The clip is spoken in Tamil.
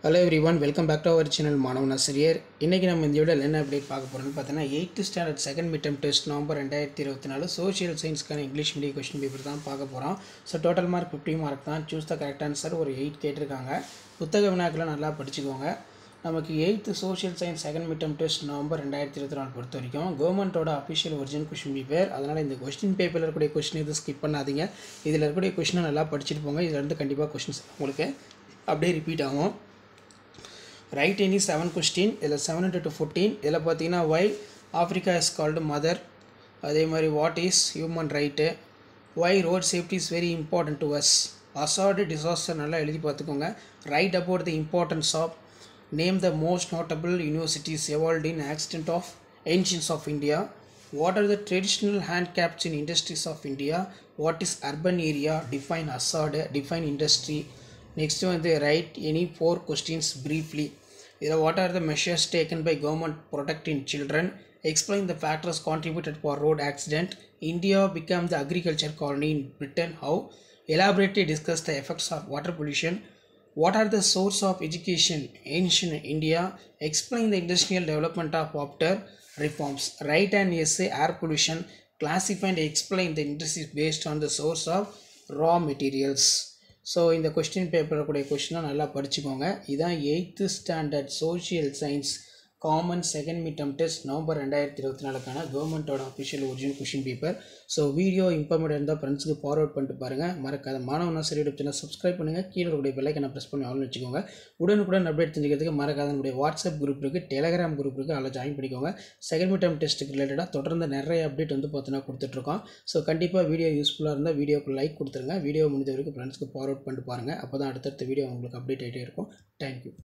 hello everyone welcome back to our channel மாணவன் ஆசிரியர் இன்றைக்கி நம்ம இந்த வீடியோவில் என்ன அப்டேட் பார்க்க போகிறோம்னு பார்த்தீங்கன்னா eighth standard second midterm test November ரெண்டாயிரத்தி இருபத்தி நாலு சோஷியல் சயின்ஸ்க்கான இங்கிலீஷ் மீடியம் கொஸ்டின் பேப்பர் தான் பார்க்க போகிறோம் so total mark fifty mark தான் சூஸ் த கரெக்ட் ஆன்சர் ஒரு எயிட் கேட்டிருக்காங்க புத்தக வினாக்களை நல்லா படிச்சுக்கோங்க நமக்கு eighth social science second midterm test November ரெண்டாயிரத்தி இருபத்தி நாலு பொறுத்த வரைக்கும் கவர்மெண்ட்டோட அஃபிஷியல் ஒரிஜினல் கொஷின் பேப்பர் அதனால் இந்த கொஸ்டின் பேப்பரில் இருக்கக்கூடிய கொஸ்டின் எதுவும் ஸ்கிப் பண்ணாதீங்க இதில் இருக்கக்கூடிய கொஷினை நல்லா படிச்சுட்டு போங்க இதில் இருந்து கண்டிப்பாக கொஷின்ஸ் உங்களுக்கு அப்படியே ரிப்பீட் ஆகும் ரைட் எனி செவன் கொஸ்டின் இதில் செவன் இன்ட்டு டு ஃபோர்டீன் இதில் பார்த்தீங்கன்னா why Africa is called mother அதே மாதிரி what is human right why road safety is very important to us hazard disaster நல்லா எழுதி பார்த்துக்கோங்க write about the importance of name the most notable universities evolved in accident of ancients of India what are the traditional hand caps in industries of India what is urban area define hazard define industry next வந்து write any four questions briefly இதில் what are the measures taken by government protecting children explain the factors contributed for road accident India become the agriculture colony in Britain how elaborately discuss the effects of water pollution what are the source of education ancient india explain the industrial development of after reforms write an essay air pollution classify and explain the industries based on the source of raw materials so இந்த கொஸ்டின் பேப்பரில் கூடிய கொஸ்டினை நல்லா படிச்சுக்கோங்க இதான் eighth standard social science common second midterm test November ரெண்டாயிரத்தி இருபத்தி நாலுக்கான கவர்மெண்ட்டோட official original question paper so video important இருந்தால் ஃப்ரெண்ட்ஸுக்கு ஃபார்வர்ட் பண்ணிட்டு பாருங்கள் மறக்காத மாணவனா சரி சேனல் சப்ஸ்கிரைப் பண்ணுங்கள் கீழே இருக்கக்கூடிய பெல்லைக்கனை ப்ரெஸ் பண்ணி ஆல்னு வச்சுக்கோங்க உடனுக்குடன் அப்டேட் தெரிஞ்சுக்கிறதுக்கு மறக்காத நம்முடைய வாட்ஸ்அப் குரூப் இருக்குது டெலகிராம் குரூப் இருக்குது அதில் ஜாயின் பண்ணிக்கோங்க செகண்ட் மிட்டம் டெஸ்ட்டுக்கு ரிலேட்டடாக தொடர்ந்து நிறைய அப்டேட் வந்து பார்த்தீங்கன்னா கொடுத்துட்ருக்கோம் ஸோ கண்டிப்பாக வீடியோ யூஸ்ஃபுல்லாக இருந்தால் வீடியோக்கு லைக் கொடுத்துருங்க வீடியோ முடிஞ்ச வரைக்கும் ஃப்ரெண்ட்ஸ்க்கு ஃபார்வர்ட் பண்ணிட்டு பாருங்கள் அப்போ தான் அடுத்தடுத்த வீடியோ உங்களுக்கு அப்டேட் ஆகிட்டே இருக்கும் தேங்க்யூ